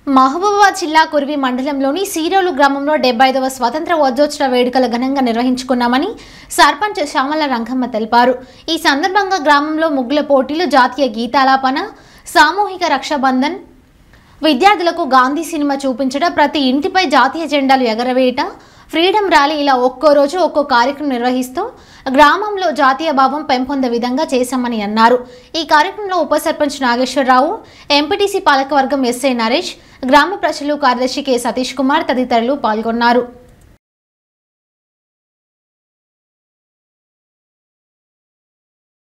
మహబూబాబాద్ జిల్లా కురివి మండలంలోని సీరోలు గ్రామంలో డెబ్బై ఐదవ స్వతంత్ర వజ్రోత్సవ వేడుకలు ఘనంగా నిర్వహించుకున్నామని సర్పంచ్ శ్యామల రంగమ్మ తెలిపారు ఈ సందర్భంగా గ్రామంలో ముగ్గుల పోటీలు జాతీయ గీతాలాపన సామూహిక రక్షాబంధన్ విద్యార్థులకు గాంధీ సినిమా చూపించడం ప్రతి ఇంటిపై జాతీయ జెండాలు ఎగరవేయట ఫ్రీడమ్ ర్యాలీ ఇలా ఒక్కో రోజు ఒక్కో కార్యక్రమం నిర్వహిస్తూ గ్రామంలో జాతీయ భావం పెంపొందే విధంగా చేశామని అన్నారు ఈ కార్యక్రమంలో ఉప సర్పంచ్ నాగేశ్వరరావు ఎంపీటీసీ పాలకవర్గం ఎస్ఐ నరేష్ గ్రామ ప్రజలు కార్యదర్శి కె సతీష్ కుమార్ తదితరులు పాల్గొన్నారు